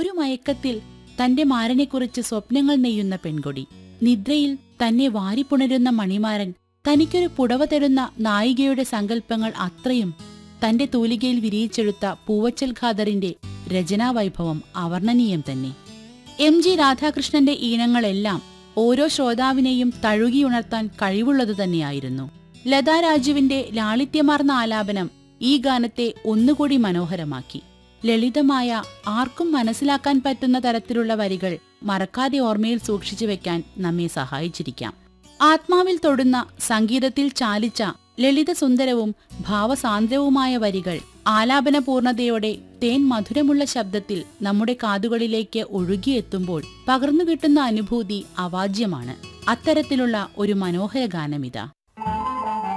ഒരു മയക്കത്തിൽ തന്റെ മാരനെക്കുറിച്ച് സ്വപ്നങ്ങൾ നെയ്യുന്ന പെൺകൊടി നിദ്രയിൽ തന്നെ വാരിപ്പുണരുന്ന മണിമാരൻ തനിക്കൊരു പുടവ തരുന്ന നായികയുടെ സങ്കല്പങ്ങൾ അത്രയും തന്റെ തൂലികയിൽ വിരിയിച്ചെടുത്ത പൂവച്ചൽ ഖാദറിന്റെ രചനാവൈഭവം അവർണ്ണനീയം തന്നെ എം ജി രാധാകൃഷ്ണന്റെ ഈണങ്ങളെല്ലാം ഓരോ ശ്രോതാവിനെയും തഴുകിയുണർത്താൻ കഴിവുള്ളതു തന്നെയായിരുന്നു ലതാ രാജുവിന്റെ ലാളിത്യമാർന്ന ആലാപനം ഈ ഗാനത്തെ ഒന്നുകൂടി മനോഹരമാക്കി ലളിതമായ ആർക്കും മനസ്സിലാക്കാൻ പറ്റുന്ന തരത്തിലുള്ള വരികൾ മറക്കാതെ ഓർമ്മയിൽ സൂക്ഷിച്ചു വെക്കാൻ നമ്മെ സഹായിച്ചിരിക്കാം ആത്മാവിൽ തൊടുന്ന സംഗീതത്തിൽ ചാലിച്ച ലളിതസുന്ദരവും ഭാവസാന്ദ്രവുമായ വരികൾ ആലാപന പൂർണ്ണതയോടെ തേൻ മധുരമുള്ള ശബ്ദത്തിൽ നമ്മുടെ കാതുകളിലേക്ക് ഒഴുകിയെത്തുമ്പോൾ പകർന്നു കിട്ടുന്ന അനുഭൂതി അവാജ്യമാണ് അത്തരത്തിലുള്ള ഒരു മനോഹര ഗാനമിതാ